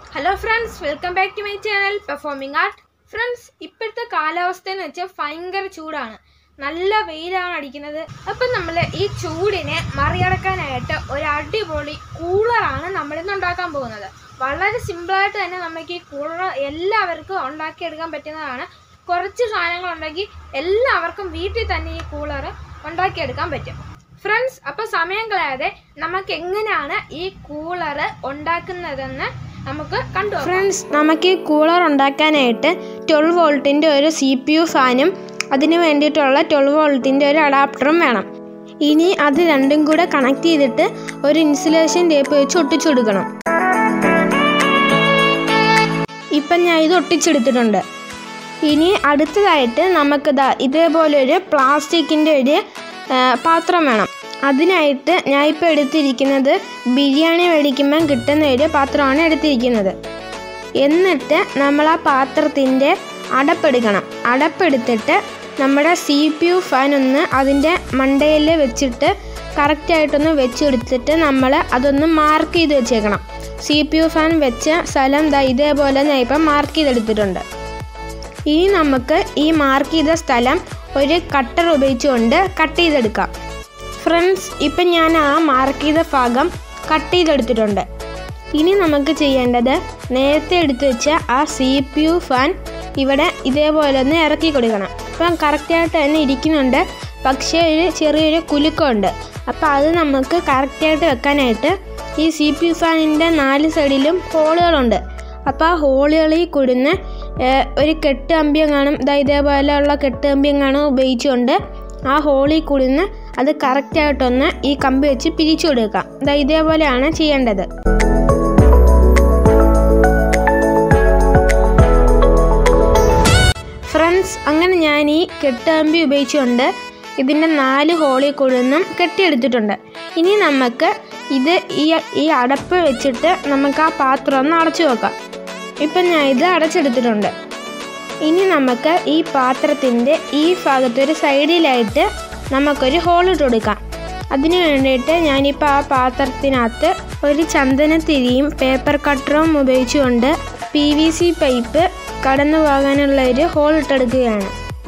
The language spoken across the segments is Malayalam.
hello friends welcome back to my channel performing art friends ഇപ്പോഴത്തെ കാലാവസ്ഥ എന്ന് വെച്ചാൽ ഭയങ്കര ചൂടാണ് നല്ല വെയിലാണ് അടിക്കുന്നത് അപ്പം നമ്മൾ ഈ ചൂടിനെ മറികടക്കാനായിട്ട് ഒരു അടിപൊളി കൂളറാണ് നമ്മളിന്ന് ഉണ്ടാക്കാൻ പോകുന്നത് വളരെ സിമ്പിളായിട്ട് തന്നെ നമുക്ക് ഈ കൂളർ എല്ലാവർക്കും ഉണ്ടാക്കിയെടുക്കാൻ പറ്റുന്നതാണ് കുറച്ച് സാധനങ്ങൾ ഉണ്ടെങ്കിൽ എല്ലാവർക്കും വീട്ടിൽ തന്നെ ഈ കൂളർ ഉണ്ടാക്കിയെടുക്കാൻ പറ്റും ഫ്രണ്ട്സ് അപ്പോൾ സമയം കളയാതെ നമുക്ക് എങ്ങനെയാണ് ഈ കൂളർ ഉണ്ടാക്കുന്നതെന്ന് നമുക്ക് കണ്ടു ഫ്രണ്ട്സ് നമുക്ക് ഈ കൂളർ ഉണ്ടാക്കാനായിട്ട് ട്വൽവ് വോൾട്ടിൻ്റെ ഒരു സി പി യു ഫാനും അതിന് വേണ്ടിയിട്ടുള്ള ട്വൽവ് വോൾട്ടിൻ്റെ ഒരു അഡാപ്റ്ററും വേണം ഇനി അത് രണ്ടും കൂടെ കണക്ട് ചെയ്തിട്ട് ഒരു ഇൻസുലേഷൻ ടേപ്പ് വെച്ച് ഒട്ടിച്ചു കൊടുക്കണം ഇപ്പം ഞാൻ ഇത് ഒട്ടിച്ചെടുത്തിട്ടുണ്ട് ഇനി അടുത്തതായിട്ട് നമുക്കിതാ ഇതേപോലൊരു പ്ലാസ്റ്റിക്കിൻ്റെ ഒരു ആ, പാത്രം വേണം അതിനായിട്ട് ഞാൻ ഇപ്പോൾ എടുത്തിരിക്കുന്നത് ബിരിയാണി മേടിക്കുമ്പം കിട്ടുന്ന ഒരു പാത്രമാണ് എടുത്തിരിക്കുന്നത് എന്നിട്ട് നമ്മൾ ആ പാത്രത്തിൻ്റെ അടപ്പെടുക്കണം അടപ്പെടുത്തിട്ട് നമ്മുടെ സി പി യു ഫാൻ ഒന്ന് അതിൻ്റെ മണ്ടയിൽ വെച്ചിട്ട് കറക്റ്റായിട്ടൊന്ന് വെച്ചെടുത്തിട്ട് നമ്മൾ അതൊന്ന് മാർക്ക് ചെയ്ത് വെച്ചേക്കണം സി പി യു ഫാൻ വെച്ച സ്ഥലം ദാ ഇതേപോലെ ഞാൻ ഇപ്പം മാർക്ക് ചെയ്തെടുത്തിട്ടുണ്ട് ഇനി നമുക്ക് ഈ മാർക്ക് ചെയ്ത സ്ഥലം ഒരു കട്ടർ ഉപയോഗിച്ചുകൊണ്ട് കട്ട് ചെയ്തെടുക്കാം ഫ്രണ്ട്സ് ഇപ്പം ഞാൻ ആ മാർക്ക് ചെയ്ത ഭാഗം കട്ട് ചെയ്തെടുത്തിട്ടുണ്ട് ഇനി നമുക്ക് ചെയ്യേണ്ടത് നേരത്തെ എടുത്തു വെച്ച ആ സി പി യു ഫാൻ ഇവിടെ ഇതേപോലെ ഒന്ന് ഇറക്കി കൊടുക്കണം ഇപ്പം കറക്റ്റായിട്ട് തന്നെ ഇരിക്കുന്നുണ്ട് പക്ഷേ ഒരു ചെറിയൊരു കുലുക്കമുണ്ട് അപ്പോൾ അത് നമുക്ക് കറക്റ്റായിട്ട് വെക്കാനായിട്ട് ഈ സി പി യു ഫാനിൻ്റെ നാല് സൈഡിലും ഹോളുകളുണ്ട് അപ്പോൾ ആ ഹോളുകളിൽ കൂടുന്ന ഏഹ്, ഒരു കെട്ട് കമ്പിയും കാണും ഇതാ ഇതേപോലെയുള്ള കെട്ട് കമ്പിയും കാണും ഉപയോഗിച്ചുകൊണ്ട് ആ ഹോളിൽ കൂടുന്ന അത് കറക്റ്റായിട്ടൊന്ന് ഈ കമ്പി വെച്ച് പിരിച്ചു കൊടുക്കാം ഇതാ ഇതേപോലെയാണ് ചെയ്യേണ്ടത് ഫ്രണ്ട്സ് അങ്ങനെ ഞാൻ ഈ കെട്ടുകമ്പി ഉപയോഗിച്ചുകൊണ്ട് ഇതിൻ്റെ നാല് ഹോളിൽ കൂടുന്നും കെട്ടിയെടുത്തിട്ടുണ്ട് ഇനി നമുക്ക് ഇത് ഈ ഈ അടപ്പ് വെച്ചിട്ട് നമുക്ക് ആ പാത്രം ഒന്ന് അടച്ചു വെക്കാം ഇപ്പം ഞാൻ ഇത് അടച്ചെടുത്തിട്ടുണ്ട് ഇനി നമുക്ക് ഈ പാത്രത്തിൻ്റെ ഈ ഭാഗത്തൊരു സൈഡിലായിട്ട് നമുക്കൊരു ഹോൾ ഇട്ട് കൊടുക്കാം അതിന് വേണ്ടിയിട്ട് ഞാനിപ്പോൾ ആ പാത്രത്തിനകത്ത് ഒരു ചന്ദനത്തിരിയും പേപ്പർ കട്ടറും ഉപയോഗിച്ചുകൊണ്ട് പി വി സി പൈപ്പ് കടന്നു പോകാനുള്ള ഒരു ഹോൾ ഇട്ടെടുക്കുകയാണ്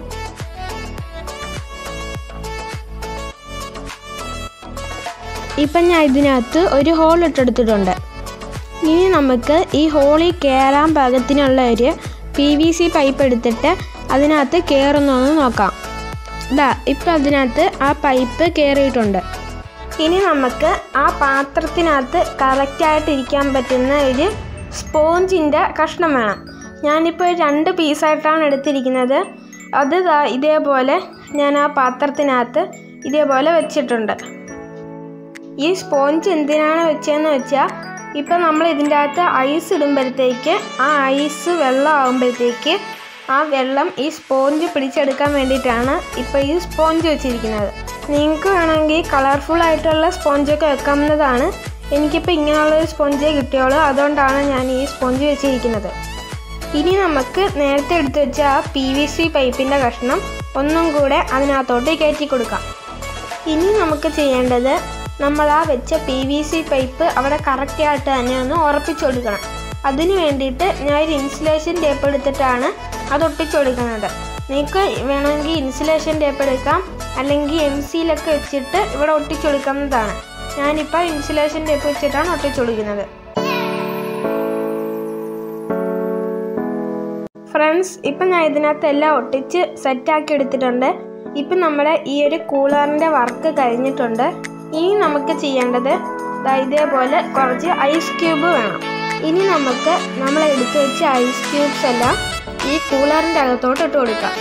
ഇപ്പം ഞാൻ ഇതിനകത്ത് ഒരു ഹോൾ ഇട്ടെടുത്തിട്ടുണ്ട് ഇനി നമുക്ക് ഈ ഹോളിൽ കയറാൻ പാകത്തിനുള്ള ഒരു പി വി സി പൈപ്പ് എടുത്തിട്ട് അതിനകത്ത് കയറുന്നൊന്ന് നോക്കാം ഇതാ ഇപ്പം അതിനകത്ത് ആ പൈപ്പ് കയറിയിട്ടുണ്ട് ഇനി നമുക്ക് ആ പാത്രത്തിനകത്ത് കറക്റ്റായിട്ട് ഇരിക്കാൻ പറ്റുന്ന ഒരു സ്പോഞ്ചിൻ്റെ കഷ്ണം വേണം ഞാനിപ്പോൾ രണ്ട് പീസായിട്ടാണ് എടുത്തിരിക്കുന്നത് അത് ദാ ഇതേപോലെ ഞാൻ ആ പാത്രത്തിനകത്ത് ഇതേപോലെ വെച്ചിട്ടുണ്ട് ഈ സ്പോഞ്ച് എന്തിനാണ് വെച്ചതെന്ന് വെച്ചാൽ ഇപ്പം നമ്മൾ ഇതിൻ്റെ അകത്ത് ഐസ് ഇടുമ്പോഴത്തേക്ക് ആ ഐസ് വെള്ളം ആകുമ്പോഴത്തേക്ക് ആ വെള്ളം ഈ സ്പോഞ്ച് പിടിച്ചെടുക്കാൻ വേണ്ടിയിട്ടാണ് ഇപ്പോൾ ഈ സ്പോഞ്ച് വെച്ചിരിക്കുന്നത് നിങ്ങൾക്ക് വേണമെങ്കിൽ കളർഫുൾ ആയിട്ടുള്ള സ്പോഞ്ചൊക്കെ വെക്കാവുന്നതാണ് എനിക്കിപ്പോൾ ഇങ്ങനെയുള്ളൊരു സ്പോഞ്ചേ കിട്ടിയുള്ളൂ അതുകൊണ്ടാണ് ഞാൻ ഈ സ്പോഞ്ച് വെച്ചിരിക്കുന്നത് ഇനി നമുക്ക് നേരത്തെ എടുത്തു വെച്ച ആ പി വി സി പൈപ്പിൻ്റെ കഷ്ണം ഒന്നും കൂടെ അതിനകത്തോട്ട് കയറ്റി കൊടുക്കാം ഇനി നമുക്ക് ചെയ്യേണ്ടത് നമ്മൾ ആ വെച്ച പി വി സി പൈപ്പ് അവിടെ കറക്റ്റായിട്ട് തന്നെ ഒന്ന് ഉറപ്പിച്ചു കൊടുക്കണം അതിന് വേണ്ടിയിട്ട് ഞാൻ ഒരു ഇൻസുലേഷൻ ടേപ്പ് എടുത്തിട്ടാണ് അത് ഒട്ടിച്ചു കൊടുക്കുന്നത് നിങ്ങൾക്ക് വേണമെങ്കിൽ ഇൻസുലേഷൻ ടേപ്പ് എടുക്കാം അല്ലെങ്കിൽ എം സിയിലൊക്കെ വെച്ചിട്ട് ഇവിടെ ഒട്ടിച്ചു കൊടുക്കാവുന്നതാണ് ഞാനിപ്പോൾ ഇൻസുലേഷൻ ടേപ്പ് വെച്ചിട്ടാണ് ഒട്ടിച്ചു കൊടുക്കുന്നത് ഫ്രണ്ട്സ് ഇപ്പം ഞാൻ ഇതിനകത്ത് എല്ലാം ഒട്ടിച്ച് സെറ്റാക്കി എടുത്തിട്ടുണ്ട് ഇപ്പം നമ്മുടെ ഈ ഒരു കൂളറിൻ്റെ വർക്ക് കഴിഞ്ഞിട്ടുണ്ട് ഇനി നമുക്ക് ചെയ്യേണ്ടത് ദാ ഇതേപോലെ കുറച്ച് ഐസ് ക്യൂബ് വേണം ഇനി നമുക്ക് നമ്മൾ എടുത്തു വെച്ച ഐസ് ക്യൂബ്സ് എല്ലാം ഈ കൂളറിൻ്റെ അകത്തോട്ട് ഇട്ട് കൊടുക്കാം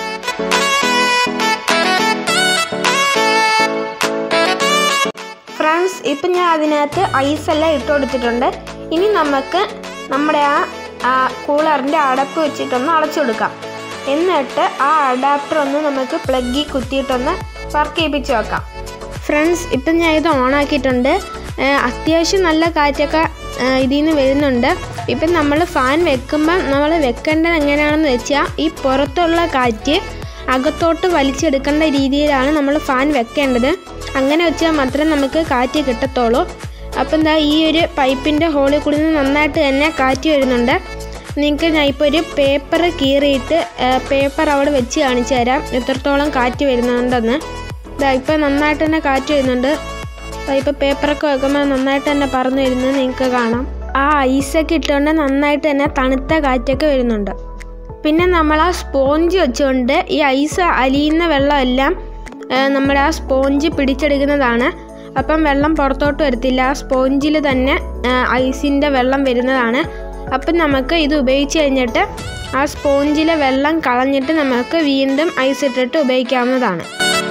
ഫ്രണ്ട്സ് ഇപ്പം ഞാൻ അതിനകത്ത് ഐസ് എല്ലാം ഇട്ട് കൊടുത്തിട്ടുണ്ട് ഇനി നമുക്ക് നമ്മുടെ ആ ആ കൂളറിൻ്റെ അടപ്പ് വെച്ചിട്ടൊന്ന് അടച്ചു കൊടുക്കാം എന്നിട്ട് ആ അഡാപ്റ്റർ ഒന്ന് നമുക്ക് പ്ലഗിൽ കുത്തിയിട്ടൊന്ന് വർക്ക് ചെയ്യിപ്പിച്ച് വെക്കാം ഫ്രണ്ട്സ് ഇപ്പം ഞാൻ ഇത് ഓണാക്കിയിട്ടുണ്ട് അത്യാവശ്യം നല്ല കാറ്റൊക്കെ ആ, ഇതിൽ നിന്ന് വരുന്നുണ്ട് ഇപ്പം നമ്മൾ ഫാൻ വെക്കുമ്പം നമ്മൾ വെക്കേണ്ടത് എങ്ങനെയാണെന്ന് വെച്ചാൽ ഈ പുറത്തുള്ള കാറ്റ് അകത്തോട്ട് വലിച്ചെടുക്കേണ്ട രീതിയിലാണ് നമ്മൾ ഫാൻ വെക്കേണ്ടത് അങ്ങനെ വെച്ചാൽ മാത്രമേ നമുക്ക് കാറ്റ് കിട്ടത്തുള്ളൂ അപ്പം എന്താ ഈ ഒരു പൈപ്പിൻ്റെ ഹോളിൽ കൂടി നിന്ന് നന്നായിട്ട് തന്നെ കാറ്റ് വരുന്നുണ്ട് നിങ്ങൾക്ക് ഞാൻ ഇപ്പോൾ ഒരു പേപ്പർ കീറിയിട്ട് പേപ്പർ അവിടെ വെച്ച് കാണിച്ചു തരാം എത്രത്തോളം കാറ്റ് വരുന്നുണ്ടെന്ന് ഇതാ ഇപ്പോൾ നന്നായിട്ട് തന്നെ കാറ്റ് വരുന്നുണ്ട് ദാ ഇപ്പോൾ പേപ്പറൊക്കെ വെക്കുമ്പോൾ നന്നായിട്ട് തന്നെ പറന്നു വരുന്നത് നിങ്ങൾക്ക് കാണാം ആ ഐസൊക്കെ ഇട്ടുകൊണ്ട് നന്നായിട്ട് തന്നെ തണുത്ത കാറ്റൊക്കെ വരുന്നുണ്ട് പിന്നെ നമ്മൾ ആ സ്പോഞ്ച് വെച്ചുകൊണ്ട് ഈ ഐസ് അലിയുന്ന വെള്ളമെല്ലാം ആ, നമ്മുടെ ആ സ്പോഞ്ച് പിടിച്ചെടുക്കുന്നതാണ് അപ്പം വെള്ളം പുറത്തോട്ട് വരത്തില്ല ആ സ്പോഞ്ചിൽ തന്നെ ഐസിൻ്റെ വെള്ളം വരുന്നതാണ് അപ്പം നമുക്ക് ഇത് ഉപയോഗിച്ച് കഴിഞ്ഞിട്ട് ആ സ്പോഞ്ചിലെ വെള്ളം കളഞ്ഞിട്ട് നമുക്ക് വീണ്ടും ഐസ് ഇട്ടിട്ട് ഉപയോഗിക്കാവുന്നതാണ്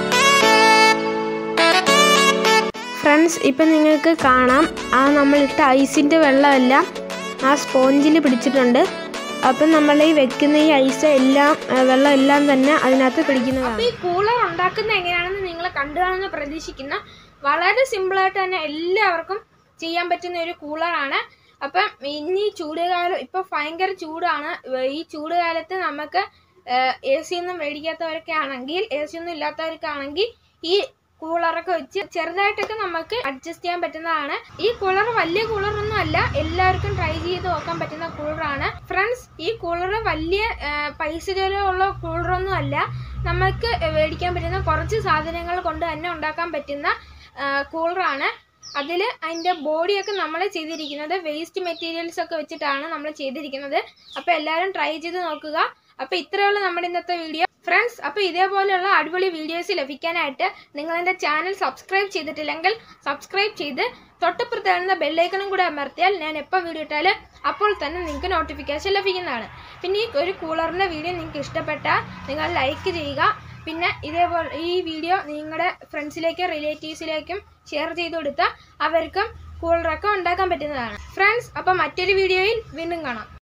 ഫ്രണ്ട്സ് ഇപ്പം നിങ്ങൾക്ക് കാണാം ആ നമ്മളിട്ട ഐസിൻ്റെ വെള്ളമെല്ലാം ആ സ്പോഞ്ചിൽ പിടിച്ചിട്ടുണ്ട് അപ്പം നമ്മൾ ഈ വെക്കുന്ന ഈ ഐസ് എല്ലാം ആ, വെള്ളം എല്ലാം തന്നെ അതിനകത്ത് പിടിക്കുന്നതാണ് ഈ കൂളർ ഉണ്ടാക്കുന്നത് എങ്ങനെയാണെന്ന് നിങ്ങൾ കണ്ടു കാണുന്ന പ്രതീക്ഷിക്കുന്ന വളരെ സിമ്പിളായിട്ട് തന്നെ എല്ലാവർക്കും ചെയ്യാൻ പറ്റുന്ന ഒരു കൂളറാണ് അപ്പം ഇനി ചൂടുകാലം ഇപ്പോൾ ഭയങ്കര ചൂടാണ് ഈ ചൂടുകാലത്ത് നമുക്ക് എ സി ഒന്നും മേടിക്കാത്തവരൊക്കെ ആണെങ്കിൽ എ സി ഒന്നും ഇല്ലാത്തവർക്കാണെങ്കിൽ ഈ കൂളറൊക്കെ വെച്ച് ചെറുതായിട്ടൊക്കെ നമുക്ക് അഡ്ജസ്റ്റ് ചെയ്യാൻ പറ്റുന്നതാണ് ഈ കൂളർ വലിയ കൂളറൊന്നും അല്ല എല്ലാവർക്കും ട്രൈ ചെയ്ത് നോക്കാൻ പറ്റുന്ന കൂളറാണ് ഫ്രണ്ട്സ് ഈ കൂളർ വലിയ ആ, പൈസ ചിലവുള്ള കൂളറൊന്നും അല്ല നമുക്ക് മേടിക്കാൻ പറ്റുന്ന കുറച്ച് സാധനങ്ങൾ കൊണ്ട് തന്നെ ഉണ്ടാക്കാൻ പറ്റുന്ന കൂളറാണ് അതിൽ അതിൻ്റെ ബോഡിയൊക്കെ നമ്മൾ ചെയ്തിരിക്കുന്നത് വേസ്റ്റ് മെറ്റീരിയൽസ് ഒക്കെ വെച്ചിട്ടാണ് നമ്മൾ ചെയ്തിരിക്കുന്നത് അപ്പോൾ എല്ലാവരും ട്രൈ ചെയ്ത് നോക്കുക അപ്പോൾ ഇത്രയുള്ള നമ്മുടെ ഇന്നത്തെ വീഡിയോ ഫ്രണ്ട്സ് അപ്പോൾ ഇതേപോലെയുള്ള അടിപൊളി വീഡിയോസ് ലഭിക്കാനായിട്ട് നിങ്ങൾ എൻ്റെ ചാനൽ സബ്സ്ക്രൈബ് ചെയ്തിട്ടില്ലെങ്കിൽ സബ്സ്ക്രൈബ് ചെയ്ത് തൊട്ടപ്പുറത്ത് കാണുന്ന ബെല്ലൈക്കണും കൂടെ അമർത്തിയാൽ ഞാൻ എപ്പോൾ വീഡിയോ ഇട്ടാൽ അപ്പോൾ തന്നെ നിങ്ങൾക്ക് നോട്ടിഫിക്കേഷൻ ലഭിക്കുന്നതാണ് പിന്നെ ഈ ഒരു കൂളറിൻ്റെ വീഡിയോ നിങ്ങൾക്ക് ഇഷ്ടപ്പെട്ടാൽ നിങ്ങൾ ലൈക്ക് ചെയ്യുക പിന്നെ ഇതേപോലെ ഈ വീഡിയോ നിങ്ങളുടെ ഫ്രണ്ട്സിലേക്കും റിലേറ്റീവ്സിലേക്കും ഷെയർ ചെയ്ത് കൊടുത്താൽ അവർക്കും കൂളറൊക്കെ ഉണ്ടാക്കാൻ പറ്റുന്നതാണ് ഫ്രണ്ട്സ് അപ്പോൾ മറ്റൊരു വീഡിയോയിൽ വീണ്ടും കാണാം